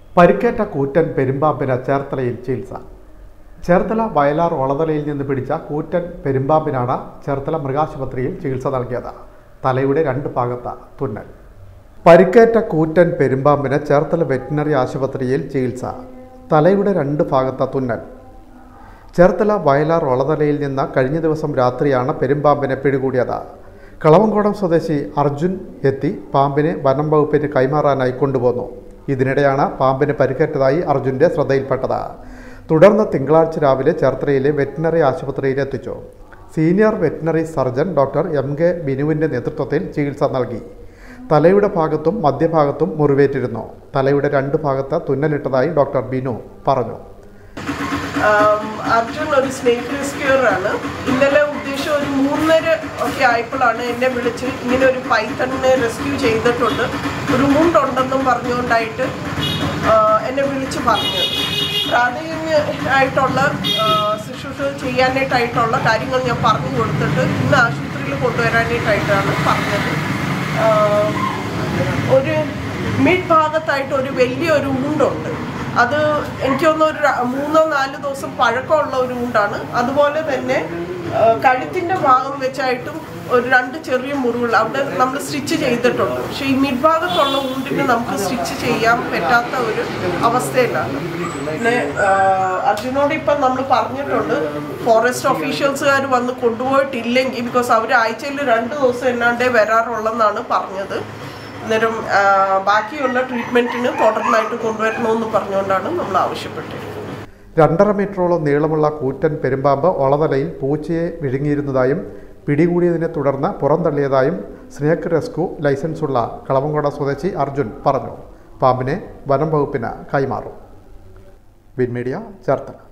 പരിക്കേറ്റ കൂറ്റൻ പെരുമ്പാമ്പിന് ചേർത്തലയിൽ ചികിത്സ ചേർത്തല വയലാർ ഒളതലയിൽ നിന്ന് പിടിച്ച കൂറ്റൻ പെരുമ്പാമ്പിനാണ് ചേർത്തല മൃഗാശുപത്രിയിൽ ചികിത്സ നൽകിയത് തലയുടെ രണ്ട് ഭാഗത്ത് തുന്നൽ പരിക്കേറ്റ കൂറ്റൻ പെരുമ്പാമ്പിന് ചേർത്തല വെറ്റിനറി ആശുപത്രിയിൽ ചികിത്സ തലയുടെ രണ്ട് ഭാഗത്ത് തുന്നൽ ചേർത്തല വയലാർ ഒളതലയിൽ നിന്ന് കഴിഞ്ഞ ദിവസം രാത്രിയാണ് പെരുമ്പാമ്പിനെ പിടികൂടിയത് കളവങ്കോടം സ്വദേശി അർജുൻ എത്തി പാമ്പിനെ വനം വകുപ്പിന് കൈമാറാനായി കൊണ്ടുപോന്നു ഇതിനിടെയാണ് പാമ്പിന് പരിക്കേറ്റതായി അർജുൻ്റെ ശ്രദ്ധയിൽപ്പെട്ടത് തുടർന്ന് തിങ്കളാഴ്ച രാവിലെ ചേർത്തലയിലെ വെറ്റിനറി ആശുപത്രിയിൽ എത്തിച്ചു senior veterinary surgeon doctor M K ബിനുവിൻ്റെ നേതൃത്വത്തിൽ ചികിത്സ നൽകി തലയുടെ ഭാഗത്തും മധ്യഭാഗത്തും മുറിവേറ്റിരുന്നു തലയുടെ രണ്ട് ഭാഗത്ത് തുന്നലിട്ടതായി ഡോക്ടർ ബിനു പറഞ്ഞു ആം, അർജുൻ ഒരു സ്നേക്ക് റെസ്ക്യൂർ ആണ് ഇന്നലെ ഉദ്ദേശം ഒരു മൂന്നര ഒക്കെ ആയപ്പോഴാണ് എന്നെ വിളിച്ച് ഇങ്ങനെ ഒരു പൈത്തണിനെ റെസ്ക്യൂ ചെയ്തിട്ടുണ്ട് ഒരു മുണ്ടുണ്ടെന്നും പറഞ്ഞുകൊണ്ടായിട്ട് ആ, എന്നെ വിളിച്ച് പറഞ്ഞു പ്രാഥമികമായിട്ടുള്ള ആ, ശുശ്രൂഷ ചെയ്യാനായിട്ടായിട്ടുള്ള കാര്യങ്ങൾ ഞാൻ പറഞ്ഞു കൊടുത്തിട്ട് ഇന്ന് ആശുപത്രിയിൽ കൊണ്ടുവരാനായിട്ടായിട്ടാണ് പറഞ്ഞത് ആ, ഒരു മിഡ് ഭാഗത്തായിട്ട് ഒരു വലിയൊരു ഊണ്ടുണ്ട് അത് എനിക്ക് തോന്നുന്നു ഒരു ര- മൂന്നോ നാല് ദിവസം പഴക്കമുള്ള ഒരു ഊണ്ടാണ് അതുപോലെ തന്നെ ആ, കഴുത്തിന്റെ ഭാഗം വെച്ചായിട്ടും ഒരു രണ്ട് ചെറിയ മുറിവുകൾ അവിടെ നമ്മൾ സ്റ്റിച്ച് ചെയ്തിട്ടുണ്ട് പക്ഷെ ഈ മിഡ് ഭാഗത്തുള്ള ഊണ്ടിന് നമുക്ക് സ്റ്റിച്ച് ചെയ്യാൻ പറ്റാത്ത ഒരു അവസ്ഥയിലാണ് പിന്നെ ആ, അർജുനോട് ഇപ്പം നമ്മൾ പറഞ്ഞിട്ടുണ്ട് ഫോറസ്റ്റ് ഓഫീഷ്യൽസുകാർ വന്ന് കൊണ്ടുപോയിട്ടില്ലെങ്കിൽ ബിക്കോസ് അവർ ആഴ്ചയിൽ രണ്ട് ദിവസം എന്നാണ്ടേ വരാറുള്ളെന്നാണ് പറഞ്ഞത് അന്നേരം ആ, ബാക്കിയുള്ള ട്രീറ്റ്മെന്റിന് തുടർന്നായിട്ട് കൊണ്ടുവരണമെന്ന് പറഞ്ഞുകൊണ്ടാണ് നമ്മൾ ആവശ്യപ്പെട്ടത് രണ്ടര മീറ്ററോളം നീളമുള്ള കൂറ്റൻ പെരുമ്പാമ്പ് ഒളതലയിൽ പൂച്ചയെ വിഴുങ്ങിയിരുന്നതായും പിടികൂടിയതിനെ തുടർന്ന് പുറന്തള്ളിയതായും സ്നേക്ക് റെസ്ക്യൂ ലൈസൻസുള്ള കളവങ്കോട സ്വദേശി അർജുൻ പറഞ്ഞു പാമ്പിനെ വനം വകുപ്പിന് കൈമാറും വിൻമീഡിയ ചേർത്തല